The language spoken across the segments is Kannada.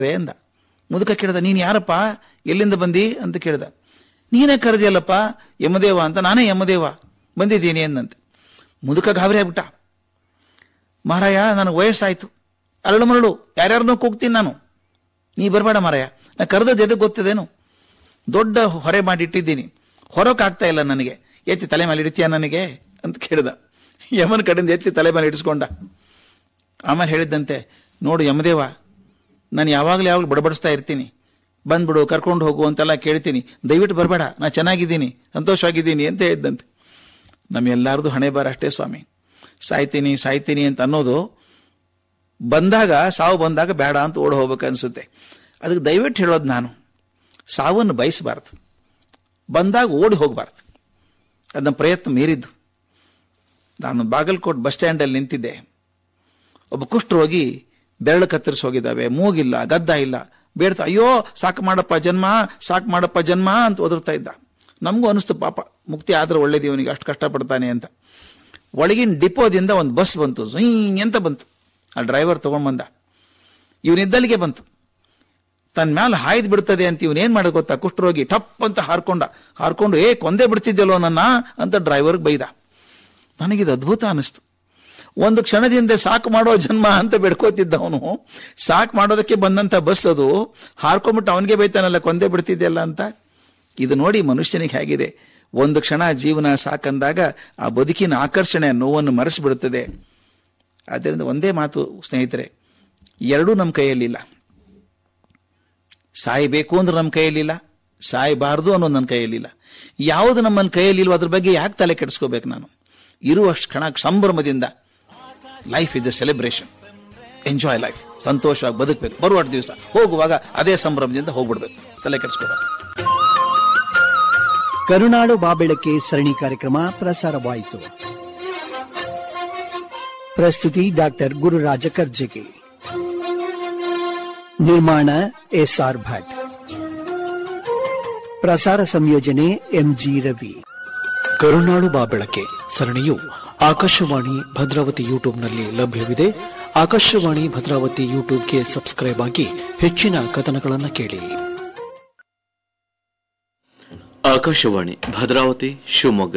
ಅದೇ ಅಂದ ಮುದುಕ ಕೇಳ್ದ ನೀನು ಯಾರಪ್ಪ ಎಲ್ಲಿಂದ ಬಂದಿ ಅಂತ ಕೇಳ್ದ ನೀನೇ ಕರೆದಿಯಲ್ಲಪ್ಪ ಯಮದೇವ ಅಂತ ನಾನೇ ಯಮದೇವ ಬಂದಿದ್ದೀನಿ ಎಂದಂತೆ ಮುದುಕ ಗಾಬರಿ ಆಗ್ಬಿಟ್ಟ ಮಾರಾಯ ನನಗೆ ವಯಸ್ಸಾಯ್ತು ಅರಳು ಮರಳು ಯಾರ್ಯಾರನ್ನೂ ಕೂಗ್ತೀನಿ ನಾನು ನೀ ಬರಬೇಡ ಮಾರಾಯ ನಾ ಕರೆದದ್ದು ಎದಕ್ಕೆ ಗೊತ್ತಿದೇನು ದೊಡ್ಡ ಹೊರೆ ಮಾಡಿಟ್ಟಿದ್ದೀನಿ ಹೊರಕ್ಕಾಗ್ತಾ ಇಲ್ಲ ನನಗೆ ಎತ್ತಿ ತಲೆ ಮೇಲೆ ಇಡ್ತೀಯ ನನಗೆ ಅಂತ ಕೇಳ್ದ ಯಮನ ಕಡೆಯಿಂದ ಎತ್ತಿ ತಲೆ ಮೇಲೆ ಇಡಿಸ್ಕೊಂಡ ಆಮೇಲೆ ಹೇಳಿದ್ದಂತೆ ನೋಡು ಯಮದೇವ ನಾನು ಯಾವಾಗಲೂ ಯಾವಾಗಲೂ ಬಡಬಡಿಸ್ತಾ ಇರ್ತೀನಿ ಬಂದ್ಬಿಡು ಕರ್ಕೊಂಡು ಹೋಗು ಅಂತೆಲ್ಲ ಕೇಳ್ತೀನಿ ದಯವಿಟ್ಟು ಬರಬೇಡ ನಾ ಚೆನ್ನಾಗಿದ್ದೀನಿ ಸಂತೋಷವಾಗಿದ್ದೀನಿ ಅಂತ ಹೇಳಿದ್ದಂತೆ ನಮ್ಮೆಲ್ಲಾರ್ದು ಹಣೆ ಬಾರ ಅಷ್ಟೇ ಸ್ವಾಮಿ ಸಾಯ್ತೀನಿ ಸಾಯ್ತೀನಿ ಅಂತ ಅನ್ನೋದು ಬಂದಾಗ ಸಾವು ಬಂದಾಗ ಬೇಡ ಅಂತ ಓಡ್ ಹೋಗ್ಬೇಕು ಅನ್ಸುತ್ತೆ ಅದಕ್ಕೆ ದಯವಿಟ್ಟು ಹೇಳೋದು ನಾನು ಸಾವನ್ನು ಬಯಸಬಾರ್ದು ಬಂದಾಗ ಓಡಿ ಹೋಗಬಾರ್ದು ಅದನ್ನ ಪ್ರಯತ್ನ ಮೀರಿದ್ದು ನಾನು ಬಾಗಲಕೋಟ್ ಬಸ್ ಸ್ಟ್ಯಾಂಡಲ್ಲಿ ನಿಂತಿದ್ದೆ ಒಬ್ಬ ಕುಷ್ಠರೋಗಿ ಬೆರಳು ಕತ್ತರಿಸಿ ಹೋಗಿದ್ದಾವೆ ಮೂಗಿಲ್ಲ ಗದ್ದ ಇಲ್ಲ ಬೇಡ್ತಾ ಅಯ್ಯೋ ಸಾಕು ಮಾಡಪ್ಪ ಜನ್ಮ ಸಾಕು ಮಾಡಪ್ಪ ಜನ್ಮ ಅಂತ ಒದರ್ತಾ ಇದ್ದ ನಮಗೂ ಅನಿಸ್ತು ಪಾಪ ಮುಕ್ತಿ ಆದ್ರೆ ಒಳ್ಳೇದು ಇವನಿಗೆ ಅಷ್ಟು ಕಷ್ಟಪಡ್ತಾನೆ ಅಂತ ಒಳಗಿನ ಡಿಪೋದಿಂದ ಒಂದು ಬಸ್ ಬಂತು ಝುಯ್ ಅಂತ ಬಂತು ಆ ಡ್ರೈವರ್ ತಗೊಂಡ್ ಬಂದ ಇವನಿದ್ದಲ್ಲಿಗೆ ಬಂತು ತನ್ನ ಮ್ಯಾಲ ಹಾಯ್ದು ಬಿಡ್ತದೆ ಅಂತ ಇವನೇನ್ ಮಾಡೋದು ಗೊತ್ತಾ ಕುಷ್ಠರೋಗಿ ಟಪ್ ಅಂತ ಹಾರ್ಕೊಂಡ ಹಾರ್ಕೊಂಡು ಏ ಕೊಂದೇ ಬಿಡ್ತಿದ್ಯಲ್ಲೋ ನನ್ನ ಅಂತ ಡ್ರೈವರ್ಗೆ ಬೈದ ನನಗಿದು ಅದ್ಭುತ ಅನಿಸ್ತು ಒಂದು ಕ್ಷಣದಿಂದ ಸಾಕು ಮಾಡೋ ಜನ್ಮ ಅಂತ ಬೆಡ್ಕೋತಿದ್ದ ಅವನು ಸಾಕು ಮಾಡೋದಕ್ಕೆ ಬಂದಂತ ಬಸ್ ಅದು ಹಾರ್ಕೊಂಡ್ಬಿಟ್ಟು ಅವನಿಗೆ ಬೈತಾನಲ್ಲ ಕೊಂದೇ ಬಿಡ್ತಿದ್ಯಲ್ಲ ಅಂತ ಇದು ನೋಡಿ ಮನುಷ್ಯನಿಗೆ ಹೇಗಿದೆ ಒಂದು ಕ್ಷಣ ಜೀವನ ಸಾಕಂದಾಗ ಆ ಬದುಕಿನ ಆಕರ್ಷಣೆ ನೋವನ್ನು ಮರೆಸಿಬಿಡುತ್ತದೆ ಆದ್ದರಿಂದ ಒಂದೇ ಮಾತು ಸ್ನೇಹಿತರೆ ಎರಡೂ ನಮ್ಮ ಕೈಯಲ್ಲಿಲ್ಲ ಸಾಯಬೇಕು ಅಂದ್ರೆ ನಮ್ಮ ಕೈಯಲ್ಲಿಲ್ಲ ಸಾಯಬಾರ್ದು ಅನ್ನೋದು ನನ್ನ ಕೈಯಲ್ಲಿಲ್ಲ ಯಾವುದು ನಮ್ಮ ಕೈಯಲ್ಲಿಲ್ವೋ ಅದ್ರ ಬಗ್ಗೆ ಯಾಕೆ ತಲೆ ಕೆಡಿಸ್ಕೋಬೇಕು ನಾನು ಇರುವಷ್ಟು ಕ್ಷಣ ಸಂಭ್ರಮದಿಂದ life is a celebration enjoy life ಸಂತೋಷವಾಗಿ ಬದುಕಬೇಕು ಬರುವ ದಿವಸ ಹೋಗುವಾಗ ಅದೇ ಸಂಭ್ರಮದಿಂದ ಹೋಗ್ಬಿಡ್ಬೇಕು ತಲೆ ಕೆಡಿಸ್ಕೋಬೇಕು ಕರುನಾಡು ಬಾಬೆಳಕೆ ಸರಣಿ ಕಾರ್ಯಕ್ರಮ ಪ್ರಸಾರವಾಯಿತು ಪ್ರಸ್ತುತಿ ಡಾಕ್ಟರ್ ಗುರುರಾಜ ಕರ್ಜಗಿ ನಿರ್ಮಾಣ ಎಸ್ಆರ್ ಭಟ್ ಪ್ರಸಾರ ಸಂಯೋಜನೆ ಎಂಜಿ ರವಿ ಕರುನಾಡು ಬಾಬೆಳಕೆ ಸರಣಿಯು ಆಕಾಶವಾಣಿ ಭದ್ರಾವತಿ ಯೂಟ್ಯೂಬ್ನಲ್ಲಿ ಲಭ್ಯವಿದೆ ಆಕಾಶವಾಣಿ ಭದ್ರಾವತಿ ಯೂಟ್ಯೂಬ್ಗೆ ಸಬ್ಸ್ಕ್ರೈಬ್ ಆಗಿ ಹೆಚ್ಚಿನ ಕಥನಗಳನ್ನು ಕೇಳಿ ಆಕಾಶವಾಣಿ ಭದ್ರಾವತಿ ಶಿವಮೊಗ್ಗ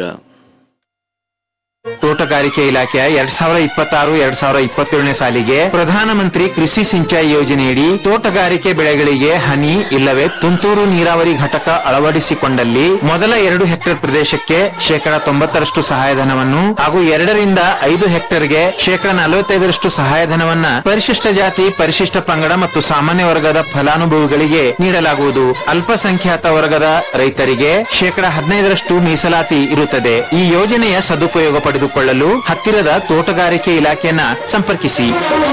ತೋಟಗಾರಿಕೆ ಇಲಾಖೆಯ ಎರಡ್ ಸಾವಿರ ಇಪ್ಪತ್ತಾರು ಎರಡ್ ಸಾವಿರ ಇಪ್ಪತ್ತೇಳನೇ ಸಾಲಿಗೆ ಪ್ರಧಾನಮಂತ್ರಿ ಕೃಷಿ ಸಿಂಚಾಯಿ ಯೋಜನೆಯಡಿ ತೋಟಗಾರಿಕೆ ಬೆಳೆಗಳಿಗೆ ಹನಿ ಇಲ್ಲವೇ ತುಂತುರು ನೀರಾವರಿ ಘಟಕ ಅಳವಡಿಸಿಕೊಂಡಲ್ಲಿ ಮೊದಲ ಎರಡು ಹೆಕ್ಟೇರ್ ಪ್ರದೇಶಕ್ಕೆ ಶೇಕಡ ತೊಂಬತ್ತರಷ್ಟು ಸಹಾಯಧನವನ್ನು ಹಾಗೂ ಎರಡರಿಂದ ಐದು ಹೆಕ್ಟೇರ್ಗೆ ಶೇಕಡ ನಲವತ್ತೈದರಷ್ಟು ಸಹಾಯಧನವನ್ನ ಪರಿಶಿಷ್ಟ ಜಾತಿ ಪರಿಶಿಷ್ಟ ಪಂಗಡ ಮತ್ತು ಸಾಮಾನ್ಯ ವರ್ಗದ ಫಲಾನುಭವಿಗಳಿಗೆ ನೀಡಲಾಗುವುದು ಅಲ್ಪಸಂಖ್ಯಾತ ವರ್ಗದ ರೈತರಿಗೆ ಶೇಕಡ ಹದಿನೈದರಷ್ಟು ಮೀಸಲಾತಿ ಇರುತ್ತದೆ ಈ ಯೋಜನೆಯ ಸದುಪಯೋಗ ಪಡೆದುಕೊಳ್ಳಲು ಹತ್ತಿರದ ತೋಟಗಾರಿಕೆ ಇಲಾಖೆಯನ್ನ ಸಂಪರ್ಕಿಸಿ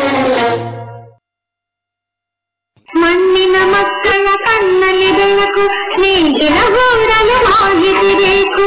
ಮಣ್ಣಿನ ಮಕ್ಕಳ ಕಣ್ಣಲ್ಲಿ ಬೆಳಕು ನೇಗಿಲ ಗೂಡಲು ಮಾಹಿತಿಬೇಕು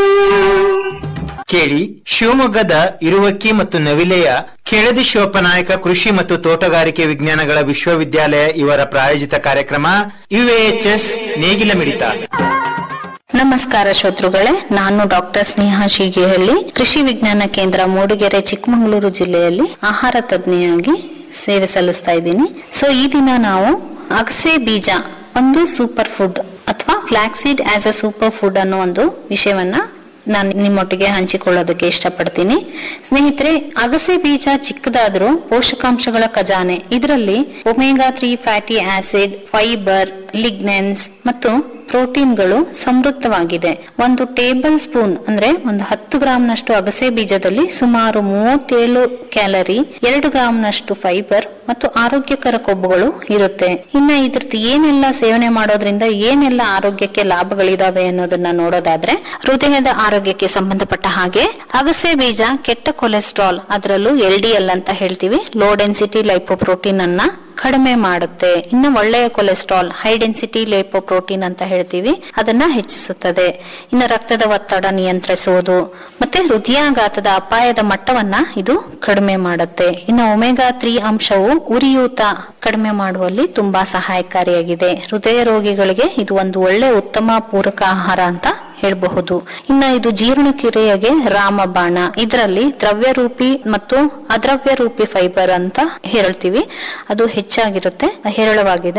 ಕೇಳಿ ಶಿವಮೊಗ್ಗದ ಇರುವಕ್ಕಿ ಮತ್ತು ನವಿಲೆಯ ಕೆಳದಿ ಶಿವಪ್ಪನಾಯಕ ಕೃಷಿ ಮತ್ತು ತೋಟಗಾರಿಕೆ ವಿಜ್ಞಾನಗಳ ವಿಶ್ವವಿದ್ಯಾಲಯ ಇವರ ಪ್ರಾಯೋಜಿತ ಕಾರ್ಯಕ್ರಮ ಯುಎಎಚ್ಎಸ್ ನೇಗಿಲ ಮಿಡಿತ ನಮಸ್ಕಾರ ಶ್ರೋತೃಗಳೇ ನಾನು ಡಾಕ್ಟರ್ ಸ್ನೇಹಾ ಶೀಗಿಹಳ್ಳಿ ಕೃಷಿ ವಿಜ್ಞಾನ ಕೇಂದ್ರ ಮೂಡಿಗೆರೆ ಚಿಕ್ಕಮಗಳೂರು ಜಿಲ್ಲೆಯಲ್ಲಿ ಆಹಾರ ತಜ್ಞೆಯಾಗಿ ಸೇವೆ ಸಲ್ಲಿಸ್ತಾ ಇದ್ದೀನಿ ಸೊ ಈ ದಿನ ನಾವು ಅಗಸೆ ಬೀಜ ಒಂದು ಸೂಪರ್ ಫುಡ್ ಅಥವಾ flaxseed as a super food ಅನ್ನೋ ಒಂದು ವಿಷಯವನ್ನ ನಾನು ನಿಮ್ಮೊಟ್ಟಿಗೆ ಹಂಚಿಕೊಳ್ಳೋದಕ್ಕೆ ಇಷ್ಟಪಡ್ತೀನಿ ಸ್ನೇಹಿತರೆ ಅಗಸೆ ಬೀಜ ಚಿಕ್ಕದಾದರೂ ಪೋಷಕಾಂಶಗಳ ಖಜಾನೆ ಇದರಲ್ಲಿ omega three fatty acid fibre lignans ಮತ್ತು ಪ್ರೋಟೀನ್ಗಳು ಸಮೃದ್ಧವಾಗಿದೆ ಒಂದು ಟೇಬಲ್ ಸ್ಪೂನ್ ಅಂದ್ರೆ ಒಂದು ಹತ್ತು ಗ್ರಾಂನಷ್ಟು ಅಗಸೆ ಬೀಜದಲ್ಲಿ ಸುಮಾರು ಮೂವತ್ತೇಳು ಕ್ಯಾಲರಿ ಎರಡು ಗ್ರಾಂನಷ್ಟು ಫೈಬರ್ ಮತ್ತು ಆರೋಗ್ಯಕರ ಕೊಬ್ಬುಗಳು ಇರುತ್ತೆ ಇನ್ನ ಇದ್ರದ್ದು ಏನೆಲ್ಲ ಸೇವನೆ ಮಾಡೋದ್ರಿಂದ ಏನೆಲ್ಲ ಆರೋಗ್ಯಕ್ಕೆ ಲಾಭಗಳಿದಾವೆ ಅನ್ನೋದನ್ನ ನೋಡೋದಾದ್ರೆ ಹೃದಯದ ಆರೋಗ್ಯಕ್ಕೆ ಸಂಬಂಧಪಟ್ಟ ಹಾಗೆ ಅಗಸೆ ಬೀಜ ಕೆಟ್ಟ ಕೊಲೆಸ್ಟ್ರಾಲ್ ಅದರಲ್ಲೂ ಎಲ್ ಡಿ ಎಲ್ ಅಂತ ಹೇಳ್ತೀವಿ ಲೋ ಡೆನ್ಸಿಟಿ ಲೈಪೋಪ್ರೋಟೀನ್ ಅನ್ನ ಕಡಿಮೆ ಮಾಡುತ್ತೆ ಇನ್ನು ಒಳ್ಳೆಯ ಕೊಲೆಸ್ಟ್ರಾಲ್ ಹೈ ಡೆನ್ಸಿಟಿ ಲೇಪೋಪ್ರೋಟೀನ್ ಅಂತ ಹೇಳ್ತೀವಿ ಅದನ್ನ ಹೆಚ್ಚಿಸುತ್ತದೆ ಇನ್ನು ರಕ್ತದ ಒತ್ತಡ ನಿಯಂತ್ರಿಸುವುದು ಮತ್ತೆ ಹೃದಯಾಘಾತದ ಅಪಾಯದ ಮಟ್ಟವನ್ನ ಇದು ಕಡಿಮೆ ಮಾಡುತ್ತೆ ಇನ್ನು ಒಮೆಗಾ ತ್ರೀ ಅಂಶವು ಉರಿಯೂತ ಕಡಿಮೆ ಮಾಡುವಲ್ಲಿ ತುಂಬಾ ಸಹಾಯಕಾರಿಯಾಗಿದೆ ಹೃದಯ ರೋಗಿಗಳಿಗೆ ಇದು ಒಂದು ಒಳ್ಳೆ ಉತ್ತಮ ಪೂರಕ ಆಹಾರ ಅಂತ ಹೇಳಬಹುದು ಇನ್ನ ಇದು ಜೀರ್ಣಕ್ರಿಯೆಗೆ ರಾಮಬಾಣ ಇದರಲ್ಲಿ ದ್ರವ್ಯ ರೂಪಿ ಮತ್ತು ಅದ್ರವ್ಯ ರೂಪಿ ಫೈಬರ್ ಅಂತ ಹೇಳ್ತೀವಿ ಅದು ಹೆಚ್ಚಾಗಿರುತ್ತೆ ಹೇರಳವಾಗಿದೆ